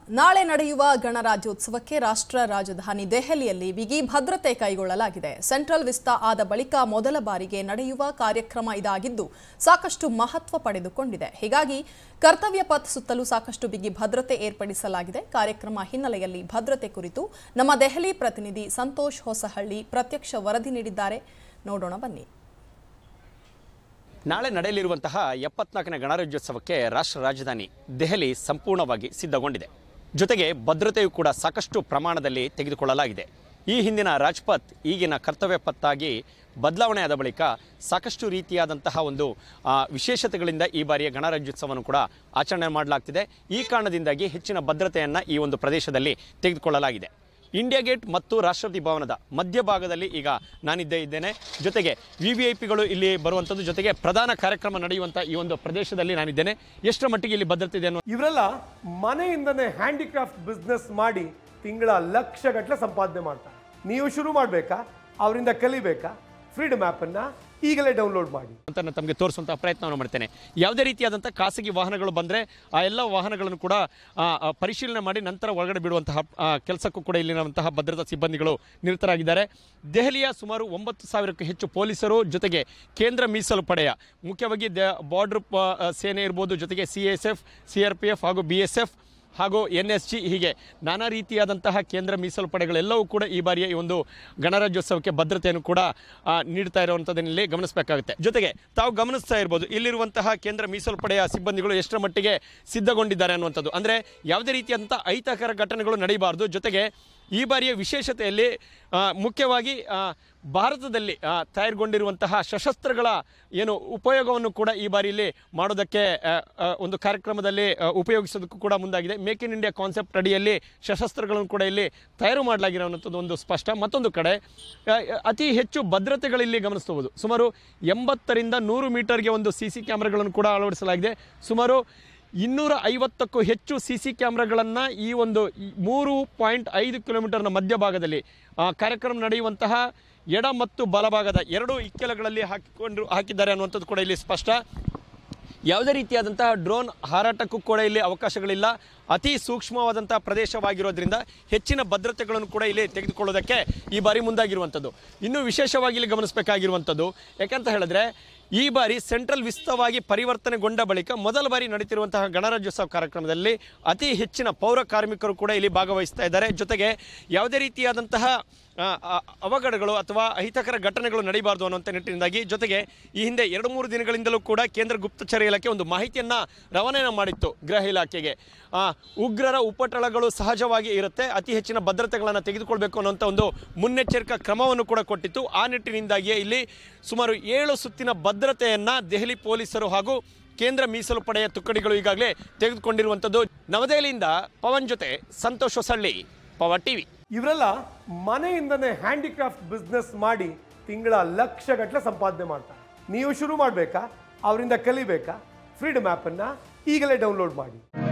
ನಾಳೆ ನಡೆಯುವ ಗಣರಾಜ್ಯೋತ್ಸವಕ್ಕೆ ರಾಷ್ಟ್ರ ರಾಜಧಾನಿ ದೆಹಲಿಯಲ್ಲಿ ಬಿಗಿ ಭದ್ರತೆ ಕೈಗೊಳ್ಳಲಾಗಿದೆ ಸೆಂಟ್ರಲ್ ವಿಸ್ತಾ ಆದ ಬಳಿಕ ಮೊದಲ ಬಾರಿಗೆ ನಡೆಯುವ ಕಾರ್ಯಕ್ರಮ ಇದಾಗಿದ್ದು ಸಾಕಷ್ಟು ಮಹತ್ವ ಪಡೆದುಕೊಂಡಿದೆ ಹೀಗಾಗಿ ಕರ್ತವ್ಯ ಪಥ್ ಸುತ್ತಲೂ ಸಾಕಷ್ಟು ಬಿಗಿ ಭದ್ರತೆ ಏರ್ಪಡಿಸಲಾಗಿದೆ ಕಾರ್ಯಕ್ರಮ ಹಿನ್ನೆಲೆಯಲ್ಲಿ ಭದ್ರತೆ ಕುರಿತು ನಮ್ಮ ದೆಹಲಿ ಪ್ರತಿನಿಧಿ ಸಂತೋಷ್ ಹೊಸಹಳ್ಳಿ ಪ್ರತ್ಯಕ್ಷ ವರದಿ ನೀಡಿದ್ದಾರೆ ನೋಡೋಣ ಬನ್ನಿ ನಾಳೆ ನಡೆಯಲಿರುವಂತಹ ಎಪ್ಪತ್ನಾಲ್ಕನೇ ಗಣರಾಜ್ಯೋತ್ಸವಕ್ಕೆ ರಾಷ್ಟ್ರ ರಾಜಧಾನಿ ದೆಹಲಿ ಸಂಪೂರ್ಣವಾಗಿ ಸಿದ್ಧಗೊಂಡಿದೆ ಜೊತೆಗೆ ಭದ್ರತೆಯು ಕೂಡ ಸಾಕಷ್ಟು ಪ್ರಮಾಣದಲ್ಲಿ ತೆಗೆದುಕೊಳ್ಳಲಾಗಿದೆ ಈ ಹಿಂದಿನ ರಾಜ್ಪಥ್ ಈಗಿನ ಕರ್ತವ್ಯ ಪಥಾಗಿ ಬದಲಾವಣೆಯಾದ ಬಳಿಕ ಸಾಕಷ್ಟು ರೀತಿಯಾದಂತಹ ಒಂದು ಆ, ವಿಶೇಷತೆಗಳಿಂದ ಈ ಬಾರಿಯ ಗಣರಾಜ್ಯೋತ್ಸವವನ್ನು ಕೂಡ ಆಚರಣೆ ಮಾಡಲಾಗ್ತಿದೆ ಈ ಕಾರಣದಿಂದಾಗಿ ಹೆಚ್ಚಿನ ಭದ್ರತೆಯನ್ನು ಈ ಒಂದು ಪ್ರದೇಶದಲ್ಲಿ ತೆಗೆದುಕೊಳ್ಳಲಾಗಿದೆ ಇಂಡಿಯಾ ಗೇಟ್ ಮತ್ತು ರಾಷ್ಟ್ರಪತಿ ಭವನದ ಮಧ್ಯಭಾಗದಲ್ಲಿ ಈಗ ನಾನಿದ್ದೇ ಇದ್ದೇನೆ ಜೊತೆಗೆ ವಿ ವಿ ಐ ಪಿಗಳು ಇಲ್ಲಿ ಬರುವಂಥದ್ದು ಜೊತೆಗೆ ಪ್ರಧಾನ ಕಾರ್ಯಕ್ರಮ ನಡೆಯುವಂಥ ಈ ಒಂದು ಪ್ರದೇಶದಲ್ಲಿ ನಾನಿದ್ದೇನೆ ಎಷ್ಟರ ಮಟ್ಟಿಗೆ ಇಲ್ಲಿ ಭದ್ರತೆ ಇದೆ ಅನ್ನೋ ಇವರೆಲ್ಲ ಮನೆಯಿಂದನೇ ಹ್ಯಾಂಡಿಕ್ರಾಫ್ಟ್ ಬಿಸ್ನೆಸ್ ಮಾಡಿ ತಿಂಗಳ ಲಕ್ಷ ಗಟ್ಟಲೆ ಸಂಪಾದನೆ ಮಾಡ್ತಾರೆ ನೀವು ಶುರು ಮಾಡಬೇಕಾ ಅವರಿಂದ ಕಲಿಬೇಕಾ ಫ್ರೀಡಮ್ ಆ್ಯಪನ್ನು ಈಗಲೇ ಡೌನ್ಲೋಡ್ ಮಾಡಿ ಅಂತ ನಾನು ತಮಗೆ ತೋರಿಸುವಂಥ ಪ್ರಯತ್ನವನ್ನು ಮಾಡ್ತೇನೆ ಯಾವುದೇ ರೀತಿಯಾದಂಥ ಖಾಸಗಿ ವಾಹನಗಳು ಬಂದರೆ ಆ ಎಲ್ಲ ವಾಹನಗಳನ್ನು ಕೂಡ ಆ, ಆ, ಪರಿಶೀಲನೆ ಮಾಡಿ ನಂತರ ಒಳಗಡೆ ಬಿಡುವಂತಹ ಆ, ಕೆಲಸಕ್ಕೂ ಕೂಡ ಇಲ್ಲಿರುವಂತಹ ಭದ್ರತಾ ಸಿಬ್ಬಂದಿಗಳು ನಿರತರಾಗಿದ್ದಾರೆ ದೆಹಲಿಯ ಸುಮಾರು ಒಂಬತ್ತು ಸಾವಿರಕ್ಕೂ ಹೆಚ್ಚು ಪೊಲೀಸರು ಜೊತೆಗೆ ಕೇಂದ್ರ ಮೀಸಲು ಪಡೆಯ ಮುಖ್ಯವಾಗಿ ದ ಬಾರ್ಡರ್ ಸೇನೆ ಇರ್ಬೋದು ಜೊತೆಗೆ C S F C R P F ಹಾಗೂ ಬಿ ಎಸ್ ಎಫ್ ಹಾಗೂ ಎನ್ ಎಸ್ ಜಿ ಹೀಗೆ ನಾನಾ ರೀತಿಯಾದಂತಹ ಕೇಂದ್ರ ಮೀಸಲು ಪಡೆಗಳೆಲ್ಲವೂ ಕೂಡ ಈ ಬಾರಿಯ ಈ ಒಂದು ಗಣರಾಜ್ಯೋತ್ಸವಕ್ಕೆ ಭದ್ರತೆಯನ್ನು ಕೂಡ ಆ, ನೀಡ್ತಾ ಇರುವಂಥದ್ದನ್ನಲ್ಲಿ ಗಮನಿಸಬೇಕಾಗುತ್ತೆ ಜೊತೆಗೆ ತಾವು ಗಮನಿಸ್ತಾ ಇರ್ಬೋದು ಇಲ್ಲಿರುವಂತಹ ಕೇಂದ್ರ ಮೀಸಲು ಪಡೆಯ ಸಿಬ್ಬಂದಿಗಳು ಎಷ್ಟರ ಮಟ್ಟಿಗೆ ಸಿದ್ಧಗೊಂಡಿದ್ದಾರೆ ಅನ್ನುವಂಥದ್ದು ಅಂದರೆ ಯಾವುದೇ ರೀತಿಯಾದಂಥ ಅಹಿತಕರ ಘಟನೆಗಳು ನಡೆಯಬಾರ್ದು ಜೊತೆಗೆ ಈ ಬಾರಿಯ ವಿಶೇಷತೆಯಲ್ಲಿ ಆ, ಮುಖ್ಯವಾಗಿ ಆ, ಭಾರತದಲ್ಲಿ ಆ, ತಯಾರುಗೊಂಡಿರುವಂತಹ ಸಶಸ್ತ್ರಗಳ ಏನು ಉಪಯೋಗವನ್ನು ಕೂಡ ಈ ಬಾರಿಯಲ್ಲಿ ಮಾಡೋದಕ್ಕೆ ಆ, ಆ, ಒಂದು ಕಾರ್ಯಕ್ರಮದಲ್ಲಿ ಆ, ಉಪಯೋಗಿಸೋದಕ್ಕೂ ಕೂಡ ಮುಂದಾಗಿದೆ ಮೇಕ್ ಇನ್ ಇಂಡಿಯಾ ಕಾನ್ಸೆಪ್ಟ್ ಅಡಿಯಲ್ಲಿ ಸಶಸ್ತ್ರಗಳನ್ನು ಕೂಡ ಇಲ್ಲಿ ತಯಾರು ಮಾಡಲಾಗಿರುವಂಥದ್ದು ಒಂದು ಸ್ಪಷ್ಟ ಮತ್ತೊಂದು ಕಡೆ ಆ, ಅತಿ ಹೆಚ್ಚು ಭದ್ರತೆಗಳಿಲ್ಲಿ ಗಮನಿಸಬಹುದು ಸುಮಾರು ಎಂಬತ್ತರಿಂದ ನೂರು ಮೀಟರ್ಗೆ ಒಂದು ಸಿ ಸಿ ಕ್ಯಾಮ್ರಾಗಳನ್ನು ಕೂಡ ಅಳವಡಿಸಲಾಗಿದೆ ಸುಮಾರು ಇನ್ನೂರ ಐವತ್ತಕ್ಕೂ ಹೆಚ್ಚು ಸಿ ಸಿ ಕ್ಯಾಮ್ರಾಗಳನ್ನು ಈ ಒಂದು ಈ ಮೂರು ಪಾಯಿಂಟ್ ಐದು ಕಿಲೋಮೀಟರ್ನ ಮಧ್ಯಭಾಗದಲ್ಲಿ ಆ, ಕಾರ್ಯಕ್ರಮ ನಡೆಯುವಂತಹ ಎಡ ಮತ್ತು ಬಲಭಾಗದ ಎರಡೂ ಇಕ್ಕೆಲಗಳಲ್ಲಿ ಹಾಕಿಕೊಂಡು ಹಾಕಿದ್ದಾರೆ ಅನ್ನುವಂಥದ್ದು ಕೂಡ ಇಲ್ಲಿ ಸ್ಪಷ್ಟ ಯಾವುದೇ ರೀತಿಯಾದಂತಹ ಡ್ರೋನ್ ಹಾರಾಟಕ್ಕೂ ಕೂಡ ಇಲ್ಲಿ ಅವಕಾಶಗಳಿಲ್ಲ ಅತಿ ಸೂಕ್ಷ್ಮವಾದಂತಹ ಪ್ರದೇಶವಾಗಿರೋದ್ರಿಂದ ಹೆಚ್ಚಿನ ಭದ್ರತೆಗಳನ್ನು ಕೂಡ ಇಲ್ಲಿ ತೆಗೆದುಕೊಳ್ಳೋದಕ್ಕೆ ಈ ಬಾರಿ ಮುಂದಾಗಿರುವಂಥದ್ದು ಇನ್ನು ವಿಶೇಷವಾಗಿ ಇಲ್ಲಿ ಗಮನಿಸಬೇಕಾಗಿರುವಂಥದ್ದು ಯಾಕಂತ ಹೇಳಿದ್ರೆ ಈ ಬಾರಿ ಸೆಂಟ್ರಲ್ ವಿಸ್ತವಾಗಿ ಪರಿವರ್ತನೆಗೊಂಡ ಬಳಿಕ ಮೊದಲ ಬಾರಿ ನಡೀತಿರುವಂತಹ ಗಣರಾಜ್ಯೋತ್ಸವ ಕಾರ್ಯಕ್ರಮದಲ್ಲಿ ಅತಿ ಹೆಚ್ಚಿನ ಪೌರ ಕಾರ್ಮಿಕರು ಕೂಡ ಇಲ್ಲಿ ಭಾಗವಹಿಸ್ತಾ ಇದ್ದಾರೆ ಜೊತೆಗೆ ಯಾವುದೇ ರೀತಿಯಾದಂತಹ ಆ, ಆ, ಅವಘಡಗಳು ಅಥವಾ ಅಹಿತಕರ ಘಟನೆಗಳು ನಡೀಬಾರ್ದು ಅನ್ನುವಂಥ ನಿಟ್ಟಿನಿಂದಾಗಿ ಜೊತೆಗೆ ಈ ಹಿಂದೆ ಎರಡು ಮೂರು ದಿನಗಳಿಂದಲೂ ಕೂಡ ಕೇಂದ್ರ ಗುಪ್ತಚರ ಇಲಾಖೆ ಒಂದು ಮಾಹಿತಿಯನ್ನು ರವಾನೆಯನ್ನು ಮಾಡಿತ್ತು ಗೃಹ ಇಲಾಖೆಗೆ ಆ, ಉಗ್ರರ ಉಪಟಳಗಳು ಸಹಜವಾಗಿ ಇರುತ್ತೆ ಅತಿ ಹೆಚ್ಚಿನ ಭದ್ರತೆಗಳನ್ನು ತೆಗೆದುಕೊಳ್ಬೇಕು ಅನ್ನುವಂಥ ಒಂದು ಮುನ್ನೆಚ್ಚರಿಕಾ ಕ್ರಮವನ್ನು ಕೂಡ ಕೊಟ್ಟಿತ್ತು ಆ ನಿಟ್ಟಿನಿಂದಾಗಿಯೇ ಇಲ್ಲಿ ಸುಮಾರು ಏಳು ಸುತ್ತಿನ ಭದ್ರತೆಯನ್ನು ದೆಹಲಿ ಪೊಲೀಸರು ಹಾಗೂ ಕೇಂದ್ರ ಮೀಸಲು ಪಡೆಯ ತುಕಡಿಗಳು ಈಗಾಗಲೇ ತೆಗೆದುಕೊಂಡಿರುವಂಥದ್ದು ನವದೆಹಲಿಯಿಂದ ಪವನ್ ಜೊತೆ ಸಂತೋಷ್ ಹೊಸಳ್ಳಿ ಪವರ್ ಟಿವಿ ಇವರೆಲ್ಲ ಮನೆಯಿಂದನೇ ಹ್ಯಾಂಡಿಕ್ರಾಫ್ಟ್ ಬಿಸ್ನೆಸ್ ಮಾಡಿ ತಿಂಗಳ ಲಕ್ಷ ಗಟ್ಟಲೆ ಸಂಪಾದನೆ ಮಾಡ್ತಾರೆ ನೀವು ಶುರು ಮಾಡಬೇಕಾ ಅವರಿಂದ ಕಲಿಬೇಕಾ ಫ್ರೀಡಮ್ ಆ್ಯಪನ್ನು ಈಗಲೇ ಡೌನ್ಲೋಡ್ ಮಾಡಿ